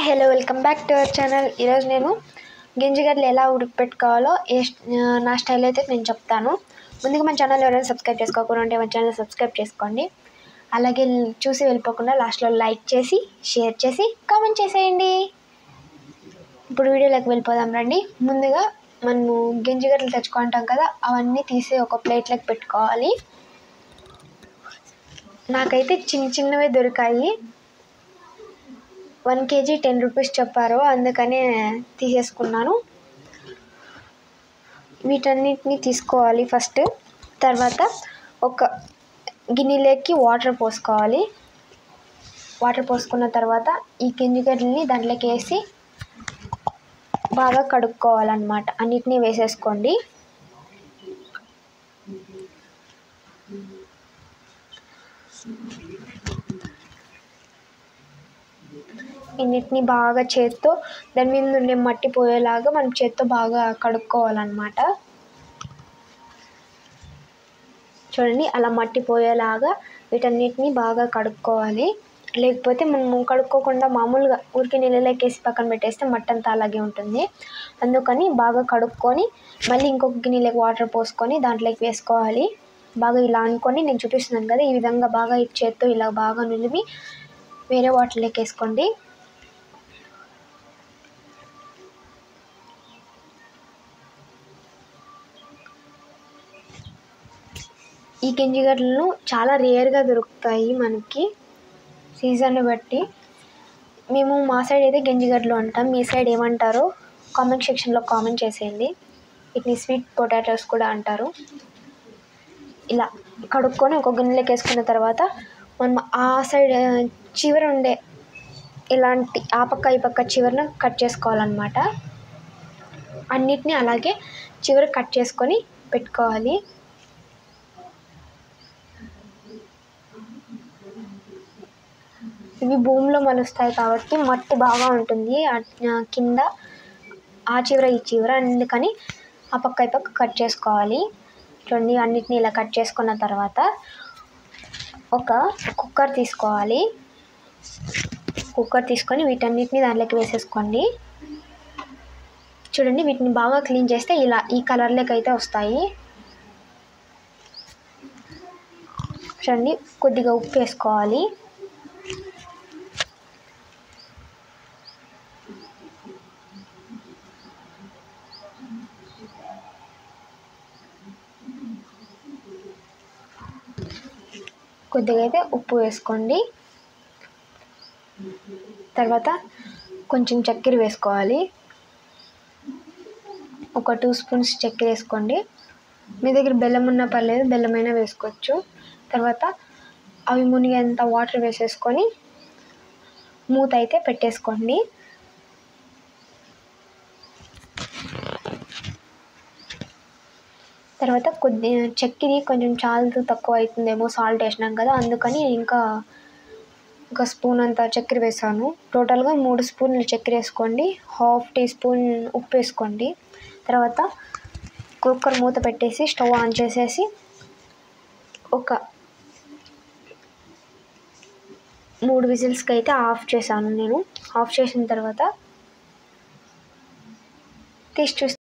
hello welcome back to our channel ఈరోజు నేను గింజగడ్డలు ఎలా ఉడకపెట్టుకోవాలో ఏ నా స్టైల్ అయితే నేను చెప్తాను ముందుగా మన ఛానల్ ఎవరైనా సబ్స్క్రైబ్ చేసుకోకుండా ఉంటే మన ఛానల్ సబ్స్క్రైబ్ చేసుకోండి అలాగే చూసి వెళ్ళిపోకుండా లాస్ట్లో లైక్ చేసి షేర్ చేసి కామెంట్ చేసేయండి ఇప్పుడు వీడియోలోకి వెళ్ళిపోదాం రండి ముందుగా మనము గింజగడ్డలు తెచ్చుకుంటాం కదా అవన్నీ తీసి ఒక ప్లేట్లోకి పెట్టుకోవాలి నాకైతే చిన్న చిన్నవే దొరికాయి వన్ కేజీ టెన్ రూపీస్ చెప్పారు అందుకనే తీసేసుకున్నాను వీటన్నిటిని తీసుకోవాలి ఫస్ట్ తర్వాత ఒక గిన్నెలోకి వాటర్ పోసుకోవాలి వాటర్ పోసుకున్న తర్వాత ఈ గింజగడ్డల్ని దాంట్లోకి వేసి బాగా కడుక్కోవాలన్నమాట అన్నిటినీ వేసేసుకోండి ఇన్నిటిని బాగా చేత్తో దాని మీద ఉండే మట్టి పోయేలాగా మనం చేత్తో బాగా కడుక్కోవాలన్నమాట చూడండి అలా మట్టి పోయేలాగా వీటన్నిటిని బాగా కడుక్కోవాలి లేకపోతే మనం కడుక్కోకుండా మామూలుగా ఊరికి నీళ్ళలోకి వేసి పక్కన పెట్టేస్తే మట్టి అంతా అలాగే ఉంటుంది అందుకని బాగా కడుక్కొని మళ్ళీ ఇంకొక గిన్నెలోకి వాటర్ పోసుకొని దాంట్లోకి వేసుకోవాలి బాగా ఇలా అనుకొని నేను చూపిస్తున్నాను కదా ఈ విధంగా బాగా ఈ చేత్తో ఇలా బాగా నిలిపి వేరే వాటర్లోకి వేసుకోండి ఈ గింజగడ్డలను చాలా రేర్గా దొరుకుతాయి మనకి సీజన్ బట్టి మేము మా సైడ్ అయితే గింజగడ్డలు అంటాం మీ సైడ్ ఏమంటారో కామెంట్ సెక్షన్లో కామెంట్ చేసేయండి వీటిని స్వీట్ పొటాటోస్ కూడా అంటారు ఇలా కడుక్కొని ఒక గిన్నెలోకి వేసుకున్న తర్వాత మనం ఆ సైడ్ చివర ఉండే ఇలాంటి ఆ పక్క ఈ పక్క చివరన కట్ చేసుకోవాలన్నమాట అన్నిటినీ అలాగే చివర కట్ చేసుకొని పెట్టుకోవాలి ఇవి భూమిలో మలుస్తాయి కాబట్టి మట్టి బాగా ఉంటుంది కింద ఆ చివర ఈ చివర అందుకని ఆ పక్క ఈ పక్క కట్ చేసుకోవాలి చూడండి అన్నిటిని ఇలా కట్ చేసుకున్న తర్వాత ఒక కుక్కర్ తీసుకోవాలి కుక్కర్ తీసుకొని వీటన్నిటిని దాంట్లోకి వేసేసుకోండి చూడండి వీటిని బాగా క్లీన్ చేస్తే ఇలా ఈ కలర్లోకి అయితే వస్తాయి చూడండి కొద్దిగా ఉప్పు వేసుకోవాలి కొద్దిగా అయితే ఉప్పు వేసుకోండి తర్వాత కొంచెం చక్కెర వేసుకోవాలి ఒక టూ స్పూన్స్ చక్కెర వేసుకోండి మీ దగ్గర బెల్లం ఉన్నా పర్లేదు బెల్లమైనా వేసుకోవచ్చు తర్వాత అవి మునిగేంత వాటర్ వేసేసుకొని మూత అయితే పెట్టేసుకోండి తర్వాత కొద్ది చక్కెర కొంచెం చాలు తక్కువ అవుతుందేమో సాల్ట్ వేసినాం కదా అందుకని ఇంకా ఒక స్పూన్ అంత చక్కెర వేసాను టోటల్గా మూడు స్పూన్లు చక్కెర వేసుకోండి హాఫ్ టీ స్పూన్ ఉప్పు వేసుకోండి తర్వాత కుక్కర్ మూత పెట్టేసి స్టవ్ ఆన్ చేసేసి ఒక మూడు విజిల్స్కి అయితే ఆఫ్ చేశాను నేను ఆఫ్ చేసిన తర్వాత తీసి చూస్తే